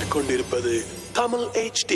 கேட்டுக்கொண்டிருப்பது Tamil HD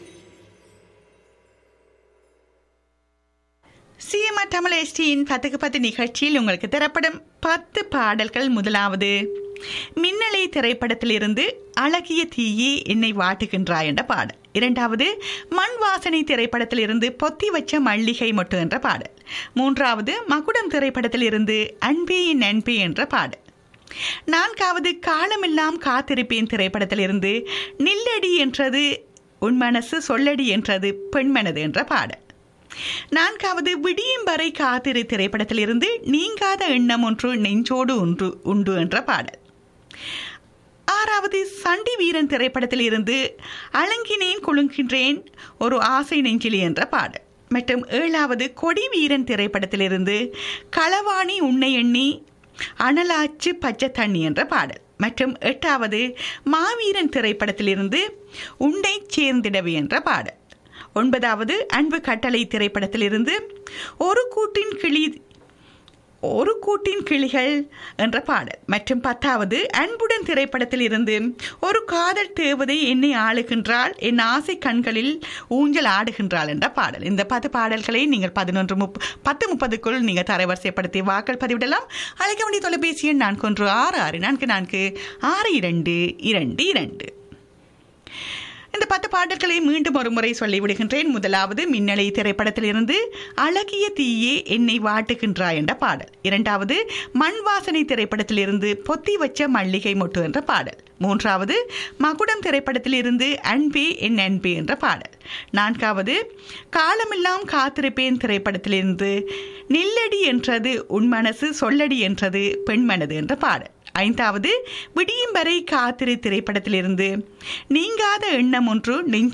CMR Tamil எஸ்டியின் பத்துக்கு பத்து நிகழ்ச்சியில் உங்களுக்கு தரப்படும் பத்து பாடல்கள் முதலாவது மின்னலை திரைப்படத்திலிருந்து அழகிய தீயே என்னை வாட்டுகின்றாய் என்ற பாடல் இரண்டாவது மண் வாசனை திரைப்படத்திலிருந்து பொத்தி வச்ச மல்லிகை மொட்டு என்ற பாடல் மூன்றாவது மகுடம் திரைப்படத்திலிருந்து அன்பே என் அன்பே என்ற பாடல் நான்காவது காலமெல்லாம் காத்திருப்பேன் திரைப்படத்திலிருந்து நில்லடி என்றது உன் மனசு சொல்லடி என்றது பெண்மனது என்ற பாடல் நான்காவது விடியும் வரை காத்திரு திரைப்படத்திலிருந்து நீங்காத எண்ணம் ஒன்று நெஞ்சோடு ஒன்று உண்டு என்ற பாடல் ஆறாவது சண்டி வீரன் திரைப்படத்தில் இருந்து அலங்கினேன் குலுங்கின்றேன் ஒரு ஆசை நெஞ்சிலி என்ற பாடல் மற்றும் ஏழாவது கொடி வீரன் திரைப்படத்திலிருந்து களவாணி உன்னை எண்ணி அனலாச்சு பச்சை தண்ணி என்ற பாடல் மற்றும் எட்டாவது மாவீரன் திரைப்படத்திலிருந்து உண்டை சேர்ந்திடவே என்ற பாடல் ஒன்பதாவது அன்பு கட்டளை திரைப்படத்திலிருந்து ஒரு கூட்டின் கிளி ஒரு கூட்டின் கிளிகள் என்ற பாடல் மற்றும் பத்தாவது அன்புடன் திரைப்படத்தில் இருந்து ஒரு காதல் தேவதை என்னை ஆளுகின்றாள் என் ஆசை கண்களில் ஊஞ்சல் ஆடுகின்றாள் என்ற பாடல் இந்த பத்து பாடல்களை நீங்கள் பதினொன்று முப் பத்து முப்பதுக்குள் நீங்கள் தரவரிசைப்படுத்தி வாக்கள் பதிவிடலாம் அழைக்க வேண்டிய தொலைபேசி எண் நான்கு ஒன்று ஆறு ஆறு நான்கு நான்கு ஆறு இரண்டு இரண்டு இரண்டு இந்த பத்து பாடல்களை மீண்டும் ஒரு முறை சொல்லிவிடுகின்றேன் முதலாவது மின்னலை திரைப்படத்திலிருந்து அழகிய தீயே என்னை வாட்டுகின்றாய் என்ற பாடல் இரண்டாவது மண் வாசனை திரைப்படத்திலிருந்து பொத்தி வச்ச மல்லிகை மொட்டு என்ற பாடல் மூன்றாவது மகுடம் திரைப்படத்திலிருந்து அன்பே என் அன்பே என்ற பாடல் நான்காவது காலமெல்லாம் காத்திருப்பேன் திரைப்படத்திலிருந்து நில்லடி என்றது உன் மனசு சொல்லடி என்றது பெண்மனது என்ற பாடல் ஐந்தாவது விடியும் வரை காத்திரு திரைப்படத்திலிருந்து நீங்காத எண்ணம் ஒன்று நெஞ்சு